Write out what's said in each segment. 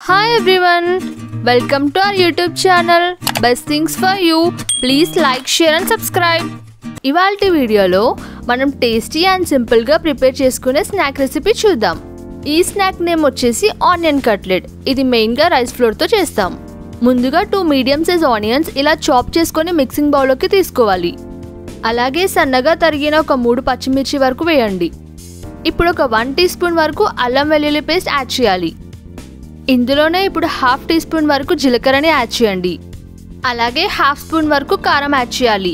hi everyone welcome to our YouTube channel best things for you please like share and subscribe ఇవాళ వీడియోలో మనం tasty and సింపుల్గా prepare చేసుకునే snack recipe చూద్దాం ఈ స్నాక్ నేమ్ వచ్చేసి ఆనియన్ కట్లెట్ ఇది మెయిన్గా రైస్ ఫ్లోర్తో చేస్తాం ముందుగా టూ మీడియం సైజ్ ఆనియన్స్ ఇలా చాప్ చేసుకొని మిక్సింగ్ బౌల్లోకి తీసుకోవాలి అలాగే సన్నగా తరిగిన ఒక మూడు పచ్చిమిర్చి వరకు వేయండి ఇప్పుడు ఒక వన్ టీ స్పూన్ వరకు అల్లం వెల్లుల్లి పేస్ట్ యాడ్ చేయాలి ఇందులోనే ఇప్పుడు హాఫ్ టీ స్పూన్ వరకు జీలకర్రని యాడ్ చేయండి అలాగే హాఫ్ స్పూన్ వరకు కారం యాడ్ చేయాలి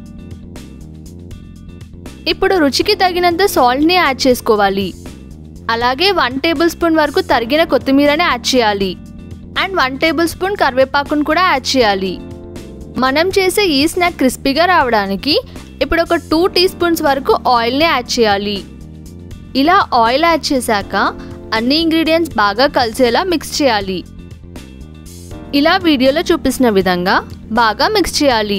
ఇప్పుడు రుచికి తగినంత సాల్ట్ని యాడ్ చేసుకోవాలి అలాగే వన్ టేబుల్ స్పూన్ వరకు తరిగిన కొత్తిమీరని యాడ్ చేయాలి అండ్ వన్ టేబుల్ స్పూన్ కరివేపాకును కూడా యాడ్ చేయాలి మనం చేసే ఈ స్నాక్ క్రిస్పీగా రావడానికి ఇప్పుడు ఒక టూ టీ స్పూన్స్ వరకు ఆయిల్ని యాడ్ చేయాలి ఇలా ఆయిల్ యాడ్ చేశాక అన్ని ఇంగ్రీడియంట్స్ బాగా కలిసేలా మిక్స్ చేయాలి ఇలా వీడియోలో చూపిస్తున్న విధంగా బాగా మిక్స్ చేయాలి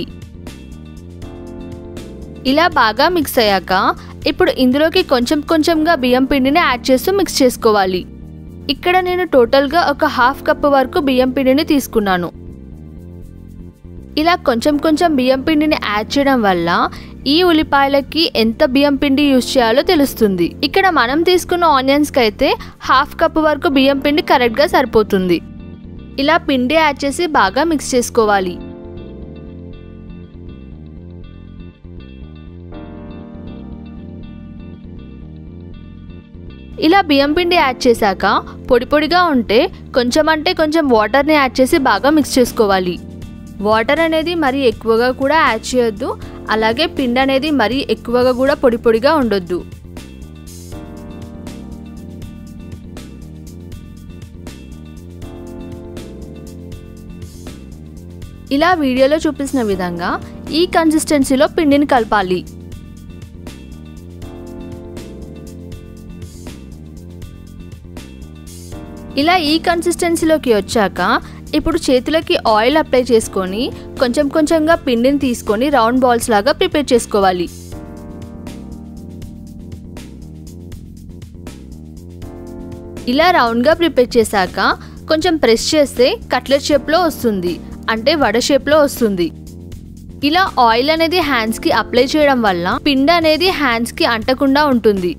ఇలా బాగా మిక్స్ అయ్యాక ఇప్పుడు ఇందులోకి కొంచెం కొంచెంగా బియ్యం పిండిని యాడ్ చేస్తూ మిక్స్ చేసుకోవాలి ఇక్కడ నేను టోటల్గా ఒక హాఫ్ కప్ వరకు బియ్యం పిండిని తీసుకున్నాను ఇలా కొంచెం కొంచెం బియ్యం పిండిని యాడ్ చేయడం వల్ల ఈ ఉల్లిపాయలకి ఎంత బియ్యం పిండి యూజ్ చేయాలో తెలుస్తుంది ఇక్కడ మనం తీసుకున్న ఆనియన్స్కి అయితే హాఫ్ కప్ వరకు బియ్యం పిండి కరెక్ట్గా సరిపోతుంది ఇలా పిండి యాడ్ చేసి బాగా మిక్స్ చేసుకోవాలి ఇలా బియ్యం పిండి యాడ్ చేశాక పొడి పొడిగా ఉంటే కొంచెం అంటే కొంచెం వాటర్ని యాడ్ చేసి బాగా మిక్స్ చేసుకోవాలి వాటర్ అనేది మరీ ఎక్కువగా కూడా యాడ్ చేయొద్దు అలాగే పిండి అనేది మరీ ఎక్కువగా కూడా పొడి పొడిగా ఉండొద్దు ఇలా వీడియోలో చూపిస్తున్న విధంగా ఈ కన్సిస్టెన్సీలో పిండిని కలపాలి ఇలా ఈ కన్సిస్టెన్సీలోకి వచ్చాక ఇప్పుడు చేతులకి ఆయిల్ అప్లై చేసుకొని కొంచెం కొంచెంగా పిండిని తీసుకొని రౌండ్ బాల్స్ లాగా ప్రిపేర్ చేసుకోవాలి ఇలా రౌండ్గా ప్రిపేర్ చేశాక కొంచెం ప్రెస్ చేస్తే కట్లెట్ షేప్లో వస్తుంది అంటే వడ షేప్లో వస్తుంది ఇలా ఆయిల్ అనేది హ్యాండ్స్కి అప్లై చేయడం వల్ల పిండి అనేది హ్యాండ్స్కి అంటకుండా ఉంటుంది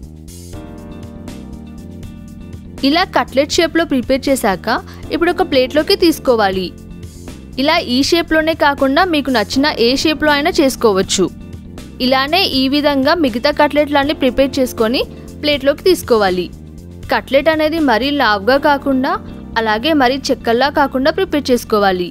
ఇలా కట్లెట్ షేప్లో ప్రిపేర్ చేశాక ఇప్పుడు ఒక ప్లేట్లోకి తీసుకోవాలి ఇలా ఈ షేప్లోనే కాకుండా మీకు నచ్చిన ఏ షేప్లో అయినా చేసుకోవచ్చు ఇలానే ఈ విధంగా మిగతా కట్లెట్లన్నీ ప్రిపేర్ చేసుకొని ప్లేట్లోకి తీసుకోవాలి కట్లెట్ అనేది మరీ లావుగా కాకుండా అలాగే మరీ చెక్కల్లా కాకుండా ప్రిపేర్ చేసుకోవాలి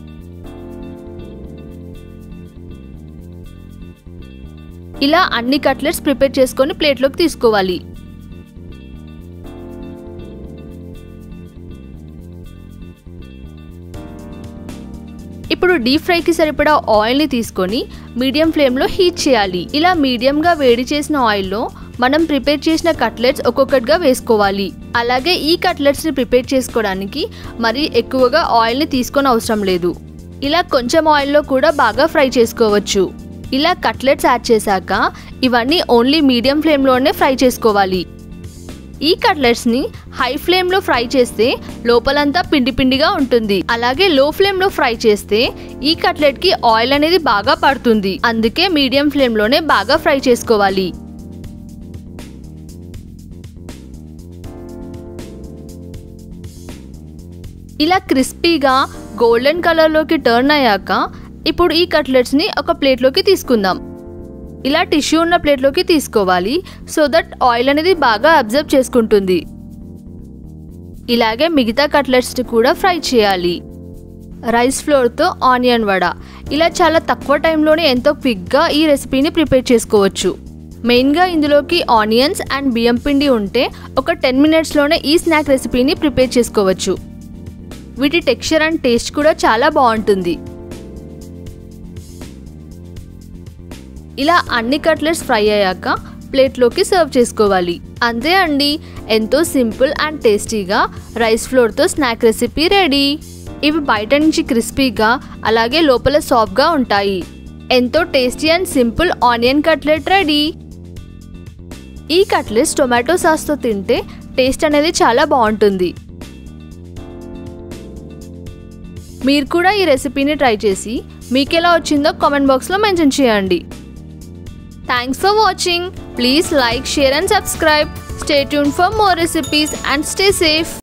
ఇలా అన్ని కట్లెట్స్ ప్రిపేర్ చేసుకొని ప్లేట్లోకి తీసుకోవాలి ఇప్పుడు డీప్ ఫ్రైకి సరిపడా ఆయిల్ని తీసుకొని మీడియం ఫ్లేమ్లో హీట్ చేయాలి ఇలా మీడియంగా వేడి చేసిన ఆయిల్లో మనం ప్రిపేర్ చేసిన కట్లెట్స్ ఒక్కొక్కటిగా వేసుకోవాలి అలాగే ఈ కట్లెట్స్ని ప్రిపేర్ చేసుకోవడానికి మరీ ఎక్కువగా ఆయిల్ని తీసుకొని అవసరం లేదు ఇలా కొంచెం ఆయిల్లో కూడా బాగా ఫ్రై చేసుకోవచ్చు ఇలా కట్లెట్స్ యాడ్ చేశాక ఇవన్నీ ఓన్లీ మీడియం ఫ్లేమ్లోనే ఫ్రై చేసుకోవాలి ఈ కట్లెట్స్ని హై ఫ్లేమ్లో ఫ్రై చేస్తే లోపలంతా పిండి పిండిగా ఉంటుంది అలాగే లో ఫ్లేమ్లో ఫ్రై చేస్తే ఈ కట్లెట్కి ఆయిల్ అనేది బాగా పడుతుంది అందుకే మీడియం ఫ్లేమ్లోనే బాగా ఫ్రై చేసుకోవాలి ఇలా క్రిస్పీగా గోల్డెన్ కలర్లోకి టర్న్ అయ్యాక ఇప్పుడు ఈ కట్లెట్స్ని ఒక ప్లేట్లోకి తీసుకుందాం ఇలా టిష్యూ ఉన్న ప్లేట్లోకి తీసుకోవాలి సో దట్ ఆయిల్ అనేది బాగా అబ్జర్వ్ చేసుకుంటుంది ఇలాగే మిగతా కట్లెట్స్ని కూడా ఫ్రై చేయాలి రైస్ ఫ్లోర్తో ఆనియన్ వడ ఇలా చాలా తక్కువ టైంలోనే ఎంతో క్విక్గా ఈ రెసిపీని ప్రిపేర్ చేసుకోవచ్చు మెయిన్గా ఇందులోకి ఆనియన్స్ అండ్ బియ్యం పిండి ఉంటే ఒక టెన్ మినిట్స్లోనే ఈ స్నాక్ రెసిపీని ప్రిపేర్ చేసుకోవచ్చు వీటి టెక్స్చర్ అండ్ టేస్ట్ కూడా చాలా బాగుంటుంది ఇలా అన్ని కట్లెట్స్ ఫ్రై అయ్యాక ప్లేట్లోకి సర్వ్ చేసుకోవాలి అంతే అండి ఎంతో సింపుల్ అండ్ టేస్టీగా రైస్ ఫ్లోర్తో స్నాక్ రెసిపీ రెడీ ఇవి బయట నుంచి క్రిస్పీగా అలాగే లోపల సాఫ్ట్గా ఉంటాయి ఎంతో tasty and simple onion cutlet ready ఈ కట్లెట్స్ టొమాటో సాస్తో తింటే టేస్ట్ అనేది చాలా బాగుంటుంది మీరు కూడా ఈ రెసిపీని ట్రై చేసి మీకు ఎలా వచ్చిందో కామెంట్ బాక్స్లో మెన్షన్ చేయండి thanks for watching please like share and subscribe stay tune for more recipes and stay safe